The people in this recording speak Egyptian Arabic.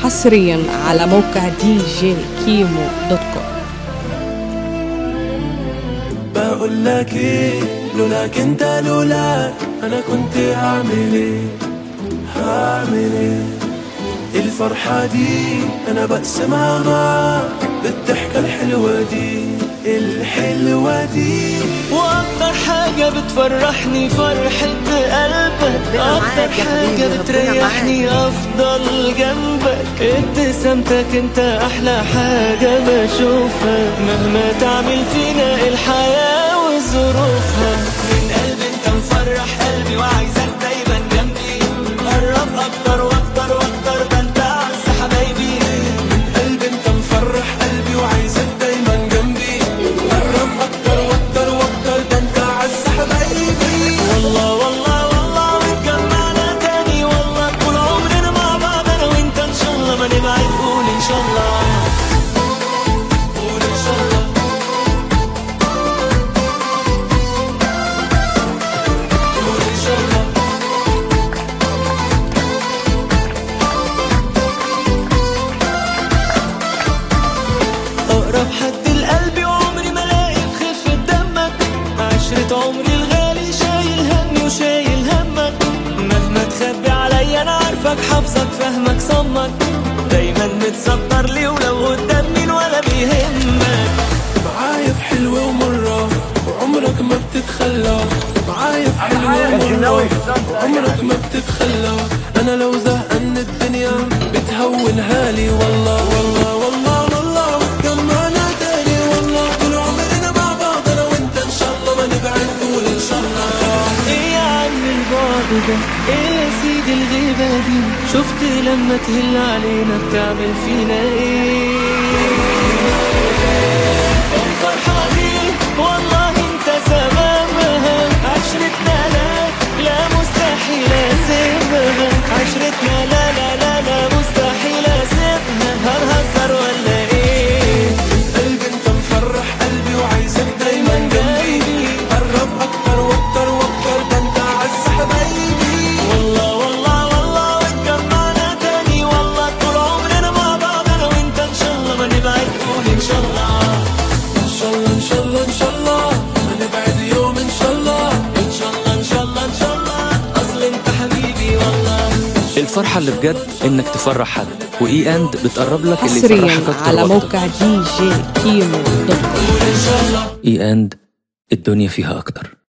حصريا على موقع دي جي كيمو دوت كوم بقول لك ايه لولاك انت لولاك انا كنت هعمل ايه هعمل ايه الفرحة دي انا بقسمها معاك بالضحكة الحلوة دي الحلوة دي واكتر حاجة بتفرحني فرحة قلبك اكتر حاجة بتريحني افضل جنبك ابتسامتك انت احلى حاجة بشوفها مهما تعمل فينا الحياة وظروفها من قلبي انت مفرح قلبي وعايزك دايما جنبي قرب اكتر واكتر واكتر ده انت اعز حبايبي قلبي انت مفرح قلبي وعايزك دايما جنبي قرب اكتر واكتر واكتر ده انت عز حبايبي والله والله والله واتجمعنا تاني والله طول عمرنا مع بعض انا وانت ان شاء الله ما نبعد قول ان شاء الله قول ان شاء الله قول ان شاء الله اقرب حد لقلبي وعمري ما الاقي في خفة دمك عشرة عمري الغالي شايل همي وشايل همك مهما تخبي عليا انا عارفك حافظك فاهمك صمك دايما متسطر لي ولو قدام مين ولا بيهمك معايا في حلوة ومرة وعمرك ما بتتخلى معايا في حلوة ومرة وعمرك ما بتتخلى أنا لو زهقان الدنيا بتهونها لي والله والله والله والله وتجمعنا تاني والله طول عمرنا مع بعض أنا وأنت إن شاء الله ما نبعد نقول إن شاء الله ايه يا عم البعد ده ايه يا سيدي الغيبة دي شفت لما تهل علينا بتعمل فينا ايه الفرحة دي والله انت سببها عشرتنا لا لا مستحيل اسيبها عشرتنا لا لا لا لا مستحيل اسيبها هنهزر ولا ايه قلبي أنت مفرح قلبي وعايزك دايما جنبي قرب أكتر وأكتر وأكتر ده أنت عز حبايبي والله والله والله واتجمعنا تاني والله طول عمرنا مع بعض انا وانت ان شاء الله ما نبعد قول ان شاء الله ان شاء الله ان شاء الله ان شاء الله هنبعد يوم ان شاء الله ان شاء الله ان شاء الله ان شاء الله اصل انت حبيبي والله الفرحة اللي بجد انك تفرح حد واي اند بتقرب لك اللي حصريا يفرحك اكتر على واكتر موقع دي جي كيمو دوت كوم اي اند الدنيا فيها اكتر